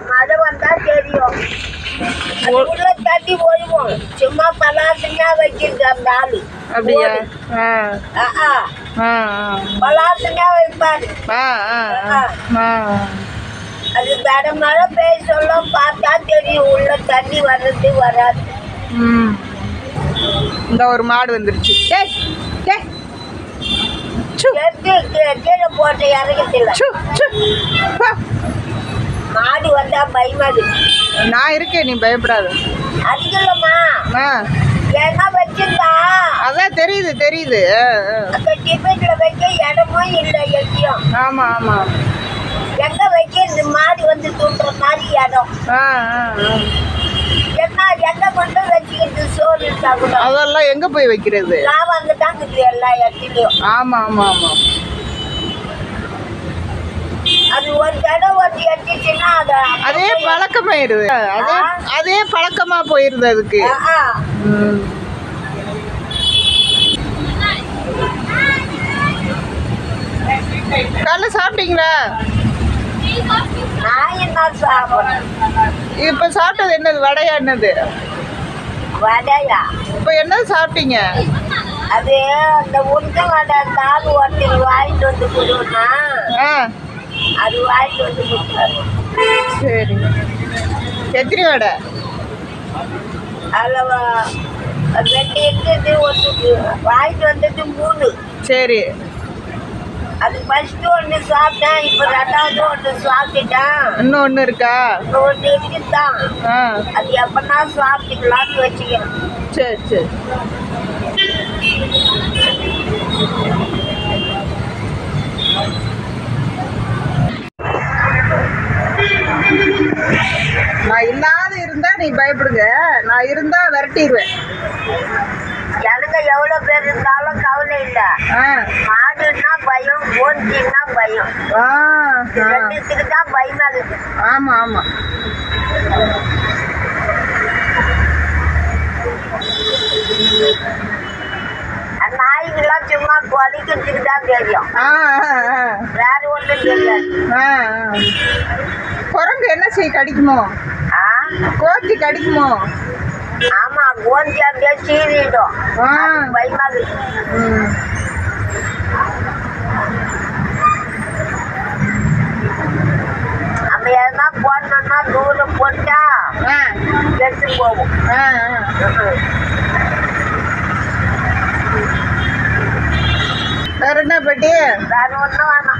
மழை வந்தா தெரியும் அது ஓ- உள்ள தட்டி போயிடுவோம் சும்மா பலாசனா வைக்கிறது அந்த ஆளு அப்படியா ஆ ஆ, ஆ. ஆ பலாசனா வைப்பாரு ஆ ஆ ஆ ஆ அது தட மழை பெய்ய சொல்ல பார்த்தா தெரியும் உள்ள தண்ணி வர்றது வராது ம் இந்த ஒரு மாடு வந்துருச்சு டேய் டேய் சு எடுத்து கீ- கீழே போட்டு இறக்கத்தில்ல சு சு பா. மாடு வந்தா பயமா இருக்கு நான் இருக்கேன் நீ பயப்படாத அதுக்கு இல்லம்மா ஆ ஏன்னா வச்சிருந்தா அதான் தெரியுது தெரியுது ஆ, ஆ. அந்த டிபெட்ல வைக்க இடமும் இல்லை எங்கேயும் ஆமா ஆமா எங்க வைக்கிறது மாடு வந்து தூண்டுற மாதிரி இடம் ஆ ஆ ஆ. என்ன எங்க கொண்டு வச்சுக்கிறது சோறு இருந்தா கூட அதெல்லாம் எங்க போய் வைக்கிறது நான் அங்க தான் இருக்குது எல்லா இடத்துலயும் ஆமா ஆமா ஆமா அது ஒரு தடவை வந்து எடுத்துச்சுன்னா அதை அதே பழக்கமாயிருது அதே அதே பழக்கமா போயிருது அதுக்கு ஆ, ஆ. ம். காலைல சாப்பிட்டீங்களா நான் என்ன சாப்பிடுறேன் இப்ப சாப்பிட்டது என்னது வடையா என்னது வடையா இப்ப என்னது சாப்பிட்டீங்க அது அந்த உருக்க வடை அந்த ஆள் ஒருத்தர் வாங்கிட்டு வந்து கொடுனா ஆ அது வாங்கிட்டு வந்து கொடுத்தாரு சரி எத்தனை வடை அதில் ரெண்டு இருந்தது ஒன்று வாங்கிட்டு வந்தது மூணு சரி அது ஃபர்ஸ்ட் ஒன்று சாப்பிட்டேன் இப்போ ரெண்டாவது ஒன்று சாப்பிட்டுட்டேன் இன்னும் ஒன்று இருக்கா இப்போ ஒன்று இருக்குதான் ஆ அது எப்பன்னா சாப்பிட்டுக்கலாம்னு வச்சுக்கிறேன் சரி சரி நான் இல்லாத இருந்தா நீ பயப்படுங்க நான் இருந்தா விரட்டிடுவேன் எனக்கு எவ்வளோ பேர் இருந்தாலும் கவலை இல்லை ஆ மாடுன்னா பயம் ஓஞ்சின்னா பயம் ஆ ஆ. ரெண்டுத்துக்கு தான் பயமா இருக்குது ஆமா ஆமா அந்த நாய்க்கெல்லாம் சும்மா கொலைக்கிறதுக்கு தான் தெரியும் ஆ ஆ, ஆ. வேற ஒன்றும் தெரியாது ஆ, ஆ. குரங்கு என்ன செய்ய கடிக்குமோ ஆ கோத்தி கடிக்குமோ ஆமா கோஞ்சி அப்படியே சீறிடும் ஆ பயமா இருக்குது ம். நம்ம எதனா போடணும்னா தூரம் போட்டா ஆ எடுத்து போகும் ஆ ஆ. வேற என்ன பாட்டி வேற ஒன்றும் வேணாம்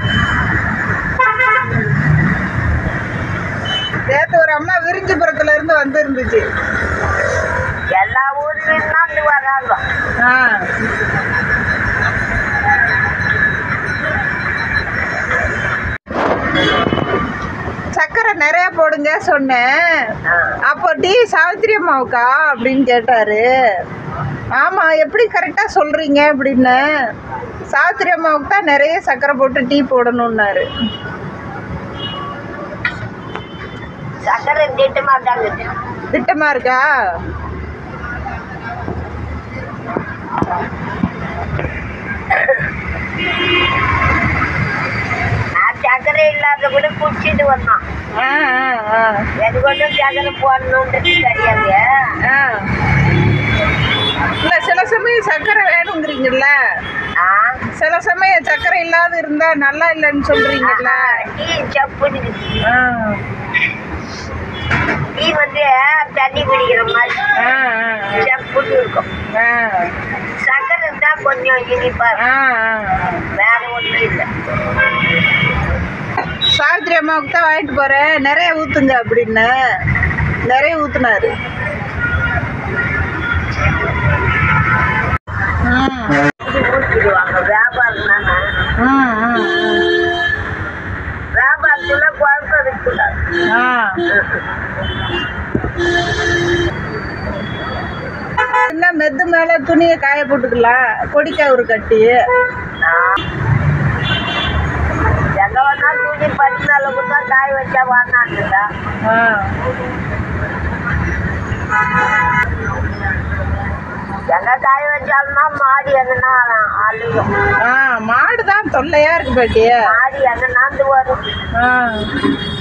நேற்று ஒரு அம்மா விரிஞ்சிபுரத்துல இருந்து வந்து இருந்துச்சு எல்லா ஊர்லேயும் தான் வந்து வராங்க ஆ சக்கரை நிறைய போடுங்க சொன்னேன் ஆ. அப்போ டீ சாவித்திரி அம்மாவுக்கா அப்படின்னு கேட்டாரு ஆமா எப்படி கரெக்டா சொல்றீங்க அப்படின்னு சாவித்திரி அம்மாவுக்கு தான் நிறைய சக்கரை போட்டு டீ போடணும்னாரு சக்கரை திட்டமா தான் இருக்குது திட்டமா இருக்கா நான் சக்கரை இல்லாத கூட குடிச்சிட்டு வந்தான் ஆ ஆ ஆ எனக்கு ஒன்றும் சக்கரை போடணுன்றது கிடையாது ஆ இல்ல சில சமயம் சக்கரை வேணுங்கிறீங்கல்ல ஆ சில சமயம் சக்கரை இல்லாத இருந்தா நல்லா இல்லைன்னு சொல்றீங்கல்ல டீ சப்புன்னு இருக்குது. ஆ டீ வந்து தண்ணி குடிக்கிற மாதிரி ஆ ஆ, சப்புன்னு இருக்கும் ஆ சக்கரை தான் கொஞ்சம் இனிப்பா ஆ இருக்கும். ஆ வேற ஒன்றும் இல்லை சாவித்திரி அம்மாவுக்கு தான் வாங்கிட்டு போறேன் நிறைய ஊத்துங்க அப்படின்னு நிறைய ஊத்துனாரு ம், இது ஊற்றிடுவாங்க வியாபாரம் தானே ம், ம், வியாபாரத்துல குழப்பம் இருக்கக்கூடாது ஆ. என்ன மெத்து மேல துணியை காய போட்டுக்கலாம் கொடிக்காய் கட்டி ஆ. எங்க வேணா துணி பத்து அளவுக்கு தான் காய வச்சா வாங்கினாங்க ஆ எங்க காய வச்சாலும்னா மாடி எங்கன்னா அழியும் ஆ மாடு தான் தொல்லையா இருக்கு பாட்டி மாடி எங்கனாந்து வரும் ஆ